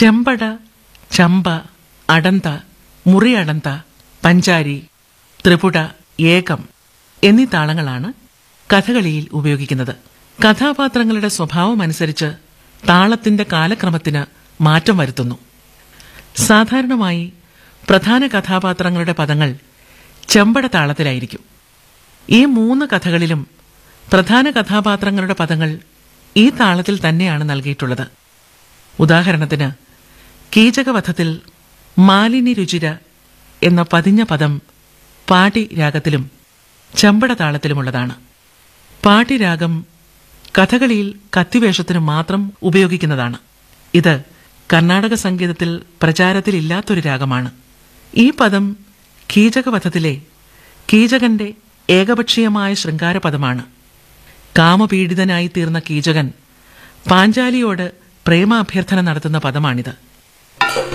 ചെമ്പട ചമ്പ അടന്ത മുറിയടന്ത പഞ്ചാരി ത്രിപുട ഏകം എന്നീ താളങ്ങളാണ് കഥകളിയിൽ ഉപയോഗിക്കുന്നത് കഥാപാത്രങ്ങളുടെ സ്വഭാവമനുസരിച്ച് താളത്തിന്റെ കാലക്രമത്തിന് മാറ്റം വരുത്തുന്നു സാധാരണമായി പ്രധാന കഥാപാത്രങ്ങളുടെ പദങ്ങൾ ചെമ്പട താളത്തിലായിരിക്കും ഈ മൂന്ന് കഥകളിലും പ്രധാന കഥാപാത്രങ്ങളുടെ പദങ്ങൾ ഈ താളത്തിൽ തന്നെയാണ് നൽകിയിട്ടുള്ളത് ഉദാഹരണത്തിന് കീചകവധത്തിൽ മാലിനി രുചിര എന്ന പതിഞ്ഞ പദം പാടി രാഗത്തിലും ചെമ്പട താളത്തിലുമുള്ളതാണ് പാടി രാഗം കഥകളിയിൽ കത്തിവേഷത്തിന് മാത്രം ഉപയോഗിക്കുന്നതാണ് ഇത് കർണാടക സംഗീതത്തിൽ പ്രചാരത്തിലില്ലാത്തൊരു രാഗമാണ് ഈ പദം കീചകവധത്തിലെ കീചകന്റെ ഏകപക്ഷീയമായ ശൃംഗാരപദമാണ് കാമപീഡിതനായി തീർന്ന കീചകൻ പാഞ്ചാലിയോട് പ്രേമാഭ്യർത്ഥന നടത്തുന്ന പദമാണിത്